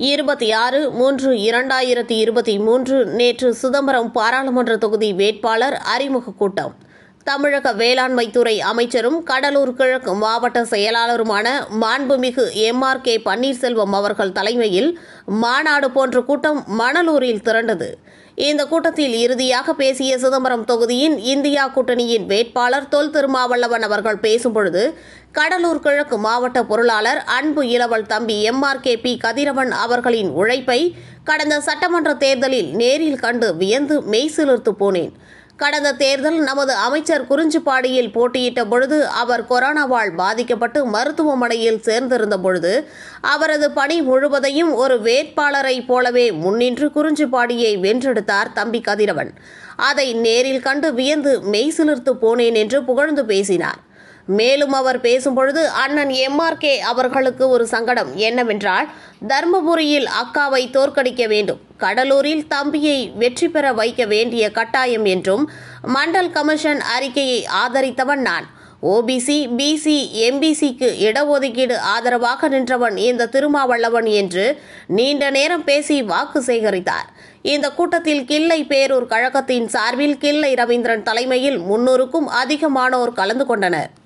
இருபத்தி ஆறு மூன்று இரண்டாயிரத்தி இருபத்தி மூன்று நேற்று சிதம்பரம் பாராளுமன்ற தொகுதி வேட்பாளர் அறிமுக கூட்டம் தமிழக வேளாண்மைத்துறை அமைச்சரும் கடலூர் கிழக்கு மாவட்ட செயலாளருமான மாண்புமிகு எம் ஆர் கே பன்னீர்செல்வம் அவர்கள் தலைமையில் மாநாடு போன்ற கூட்டம் மணலூரில் திரண்டது இந்த கூட்டத்தில் இறுதியாக பேசிய சிதம்பரம் தொகுதியின் இந்தியா கூட்டணியின் வேட்பாளர் தொல் திருமாவளவன் அவர்கள் பேசும்பொழுது கடலூர் கிழக்கு மாவட்ட பொருளாளர் அன்பு இளவல் தம்பி M R K P Kathiravan அவர்களின் உழைப்பை கடந்த சட்டமன்ற தேர்தலில் நேரில் கண்டு வியந்து மெய்சிலிர்த்து போனேன் கடந்த தேர்தல் நமது அமைச்சர் குறிஞ்சிப்பாடியில் போட்டியிட்ட பொழுது அவர் கொரோனாவால் பாதிக்கப்பட்டு மருத்துவமனையில் சேர்ந்திருந்த பொழுது அவரது பணி முழுவதையும் ஒரு வேட்பாளரை போலவே முன்னின்று குறிஞ்சிப்பாடியை வென்றெடுத்தார் தம்பி கதிரவன் அதை நேரில் கண்டு வியந்து மெய்சிலிர்த்து போனேன் என்று புகழ்ந்து பேசினார் மேலும் அவர் பேசும்பொழுது அண்ணன் எம்ஆர்கே அவர்களுக்கு ஒரு சங்கடம் என்னவென்றால் தர்மபுரியில் அக்காவை தோற்கடிக்க வேண்டும் கடலூரில் தம்பியை வெற்றி பெற வைக்க வேண்டிய கட்டாயம் என்றும் மண்டல் கமிஷன் அறிக்கையை ஆதரித்தவன் நான் ஓபிசி பிசி எம்பிசிக்கு இடஒதுக்கீடு ஆதரவாக நின்றவன் இந்த திருமாவளவன் என்று நீண்ட நேரம் பேசி வாக்கு சேகரித்தார் இந்த கூட்டத்தில் கிள்ளை பேரூர் கழகத்தின் சார்பில் கிள்ளை ரவீந்திரன் தலைமையில் முன்னூறுக்கும் அதிகமானோர் கலந்து கொண்டனர்